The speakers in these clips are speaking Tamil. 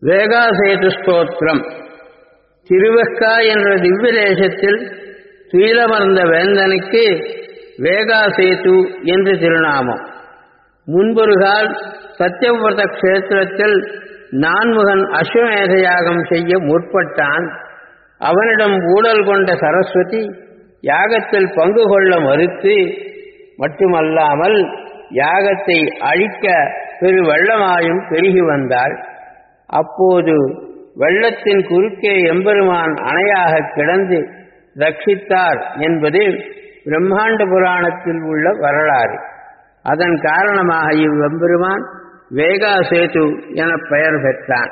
வேகாசேது ஸ்தோத்திரம் திருவெக்கா என்ற திவ்ய தேசத்தில் துயிலமர்ந்த வேந்தனுக்கு வேகாசேது என்று திருநாமம் முன்பொரு கால் சத்தியவிரத கஷேத்திரத்தில் நான்முகன் அஸ்வமேத யாகம் செய்ய முற்பட்டான் அவனிடம் ஊழல் கொண்ட சரஸ்வதி யாகத்தில் பங்கு கொள்ள மறுத்து மட்டுமல்லாமல் யாகத்தை அழிக்க பெரு வெள்ளமாயும் பெருகி வந்தாள் அப்போது வெள்ளத்தின் குறுக்கே எம்பெருமான் அணையாக கிடந்து ரட்சித்தார் என்பது பிரம்மாண்ட புராணத்தில் உள்ள வரலாறு அதன் காரணமாக இவ்வெம்பெருமான் வேகாசேது என பெயர் பெற்றான்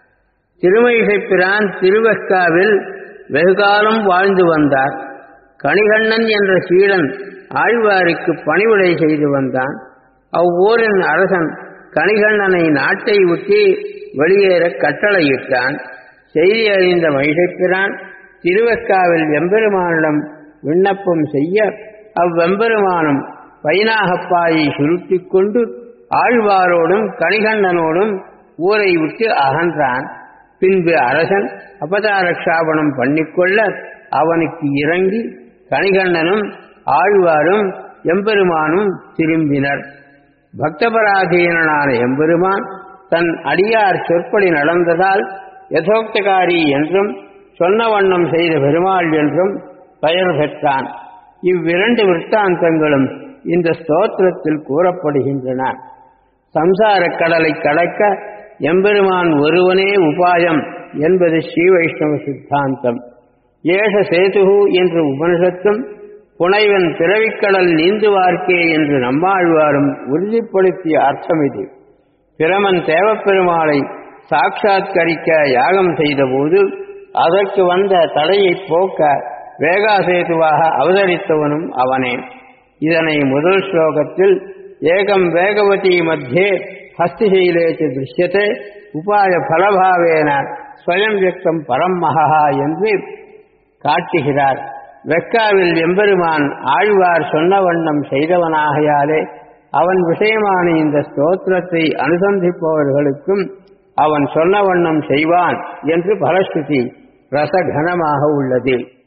திருமயிசைப்பிரான் திருவெக்காவில் வெகுகாலம் வாழ்ந்து வந்தார் கணிகண்ணன் என்ற சீடன் ஆழ்வாருக்கு பணிவிடை செய்து வந்தான் அவ்வூரின் அரசன் கணிகண்ணனை நாட்டை விட்டு வெளியேற கட்டளையிட்டான் செய்தி அறிந்த மகிழ்ச்சிப்பிரான் திருவெக்காவில் எம்பெருமானிடம் விண்ணப்பம் செய்ய அவ்வெம்பெருமானும் பைனாகப்பாயை சுருட்டிக் கொண்டு ஆழ்வாரோடும் கணிகண்ணனோடும் ஊரை விட்டு அகன்றான் பின்பு அரசன் அபதாரக்ஷாபனம் பண்ணிக்கொள்ள அவனுக்கு இறங்கி கணிகண்ணனும் ஆழ்வாரும் எம்பெருமானும் திரும்பினர் பக்தபராதீனனான எம்பெருமான் தன் அடியார் சொற்படி நடந்ததால் யதோக்தகாரி என்றும் சொன்ன வண்ணம் செய்த பெருமாள் என்றும் பெயர் பெற்றான் இவ்விரண்டு விற்த்தாந்தங்களும் இந்த ஸ்தோத்திரத்தில் கூறப்படுகின்றன சம்சாரக் கடலை கடக்க எம்பெருமான் ஒருவனே உபாயம் என்பது ஸ்ரீ வைஷ்ணவ சித்தாந்தம் ஏஷ சேதுகு என்று உபனிஷத்தும் புனைவன் பிறவிக்கடல் நீந்துவார்க்கே என்று நம்மாழ்வாரும் உறுதிப்படுத்திய அர்த்தம் இது பிரமன் தேவப்பெருமாளை சாட்சாத்கரிக்க யாகம் செய்தபோது அதற்கு வந்த தடையை போக்க வேகாசேதுவாக அவதரித்தவனும் அவனே இதனை முதல் ஸ்லோகத்தில் ஏகம் வேகவதி மத்தியே ஹஸ்திசைலேச்சு திருஷ்யத்தை உபாய பலபாவேன ஸ்வயம் வியக்தம் பரம் மகா என்று காட்டுகிறார் வெக்காவில் எம்பெருமான் ஆழ்வார் சொன்ன வண்ணம் செய்தவனாகையாலே அவன் விஷயமான இந்த ஸ்தோத்திரத்தை அனுசந்திப்பவர்களுக்கும் அவன் சொன்ன வண்ணம் செய்வான் என்று பலஸ்ருதி ரசகனமாக உள்ளது